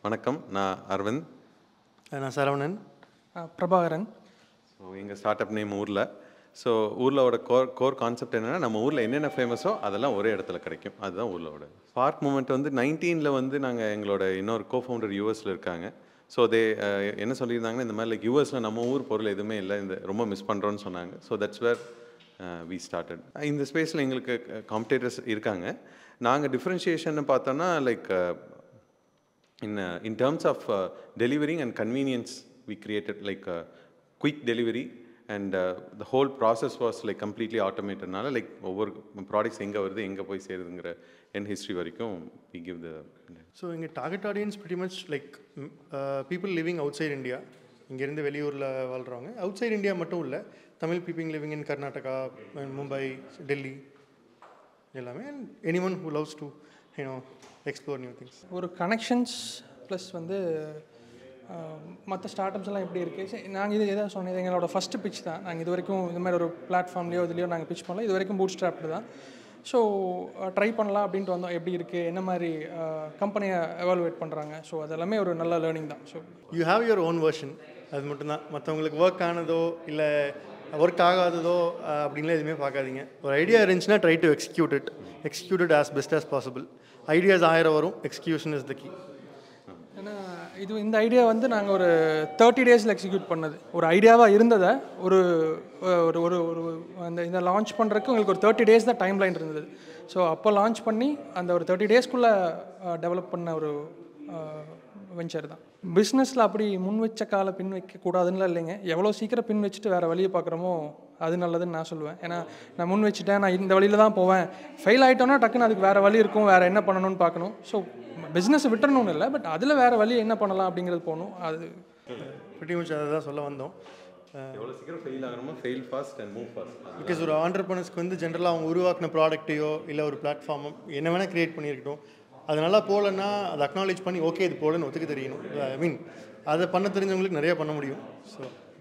வணக்கம் நான் அரவிந்த் நான் சரவணன் பிரபாகரன் ஸோ எங்கள் ஸ்டார்ட் அப் நேம் ஊரில் ஸோ ஊர்லோட கோர் கோர் கான்செப்ட் என்னென்னா நம்ம ஊரில் என்னென்ன ஃபேமஸோ அதெல்லாம் ஒரே இடத்துல கிடைக்கும் அதுதான் ஊர்லோட ஸ்பார்க் மூமெண்ட் வந்து நைன்டீனில் வந்து நாங்கள் எங்களோட இன்னொரு கோ ஃபவுண்டர் யூஎஸில் இருக்காங்க ஸோ தே என்ன சொல்லியிருந்தாங்கன்னா இந்த மாதிரி லைக் யூஎஸில் நம்ம ஊர் பொருள் எதுவுமே இல்லை இந்த ரொம்ப மிஸ் பண்ணுறோன்னு சொன்னாங்க so that's where we started இந்த ஸ்பேஸில் எங்களுக்கு காம்படேட்டர்ஸ் இருக்காங்க நாங்கள் டிஃப்ரென்ஷியேஷன் பார்த்தோன்னா like in uh, in terms of uh, delivering and convenience we created like uh, quick delivery and uh, the whole process was like completely automatedனால like ஒவ்வொரு products எங்கே வருது எங்கே போய் சேருதுங்கிற என் ஹிஸ்ட்ரி வரைக்கும் we give the ஸோ எங்கள் target audience pretty much like people living outside India இங்கேருந்து வெளியூரில் வாழ்கிறவங்க அவுட் சைட் இந்தியா மட்டும் இல்லை Tamil people living in Karnataka Mumbai Delhi எல்லாமே and anyone who loves to you know explore new things ஒரு connections plus வந்து மற்ற ஸ்டார்ட் அப்ஸ் எல்லாம் எப்படி இருக்குது சரி நாங்கள் இது எதாவது சொன்னது எங்களோட ஃபஸ்ட்டு பிச் தான் நாங்கள் இது வரைக்கும் இது மாதிரி ஒரு பிளாட்ஃபார்ம்லேயோ இதுலையோ நாங்கள் பிச் பண்ணல இது வரைக்கும் பூட் ஸ்ட்ராப்டு தான் ஸோ ட்ரை பண்ணலாம் அப்படின்ட்டு வந்தோம் எப்படி இருக்குது என்ன மாதிரி கம்பெனியை எவாலுவேட் பண்ணுறாங்க ஸோ அது எல்லாமே ஒரு நல்ல லேர்னிங் தான் so you have your own version அது மட்டும்தான் மற்றவங்களுக்கு ஒர்க் ஆனதோ இல்லை ஒர்க் ஆகாததோ அஹ், அப்படின்லாம் எதுவுமே பார்க்காதீங்க ஒரு ஐடியா இருந்துச்சுன்னா try to execute it execute it as best as possible ideas ஆயிரம் வரும் எக்ஸிக்யூஷன் இஸ் த கீ ஏன்னா இது இந்த ஐடியா வந்து நாங்கள் ஒரு தேர்ட்டி டேஸில் எக்ஸிக்யூட் பண்ணது ஒரு ஐடியாவாக இருந்ததை ஒரு ஒரு ஒரு ஒரு அந்த இந்த லான்ச் பண்ணுறதுக்கு உங்களுக்கு ஒரு தேர்ட்டி டேஸ் தான் டைம் லைன் இருந்தது ஸோ அப்போ லான்ச் பண்ணி அந்த ஒரு தேர்ட்டி டேஸ்க்குள்ளே டெவலப் பண்ண ஒரு வெஞ்சர் தான் பிஸ்னஸில் அப்படி முன் வச்ச காலை பின் வைக்கக்கூடாதுன்னு இல்லைங்க எவ்வளோ சீக்கிரம் பின் வச்சுட்டு வேறு வழியை பார்க்குறோமோ அது நல்லதுன்னு நான் சொல்லுவேன் ஏன்னா நான் முன் வச்சுட்டேன் நான் இந்த வழியில் தான் போவேன் ஃபெயில் ஆகிட்டோன்னா டக்குன்னு அதுக்கு வேறு வழி இருக்கும் வேறு என்ன பண்ணணும்னு பார்க்கணும் ஸோ பிஸ்னஸை விட்டுறணும்னு இல்லை பட் அதில் வேறு வழி என்ன பண்ணலாம் அப்படிங்கிறது போகணும் அது pretty மச் அதை தான் சொல்ல வந்தோம் எவ்வளோ சீக்கிரம் ஃபெயில் ஆகிறோமோ fail fast and move fast because ஒரு ஆண்டர்பனர்ஸ்க்கு வந்து ஜென்ரலாக அவங்க உருவாக்கின ப்ராடக்ட்டையோ இல்லை ஒரு பிளாட்ஃபார்மோ என்ன வேணால் க்ரியேட் பண்ணியிருக்கட்டும் அது நல்லா போகலன்னா அதை அக்னாலேஜ் பண்ணி ஓகே இது போகலன்னு ஒத்துக்க தெரியணும் ஐ மீன் அதை பண்ண தெரிஞ்சவங்களுக்கு நிறைய பண்ண முடியும் ஸோ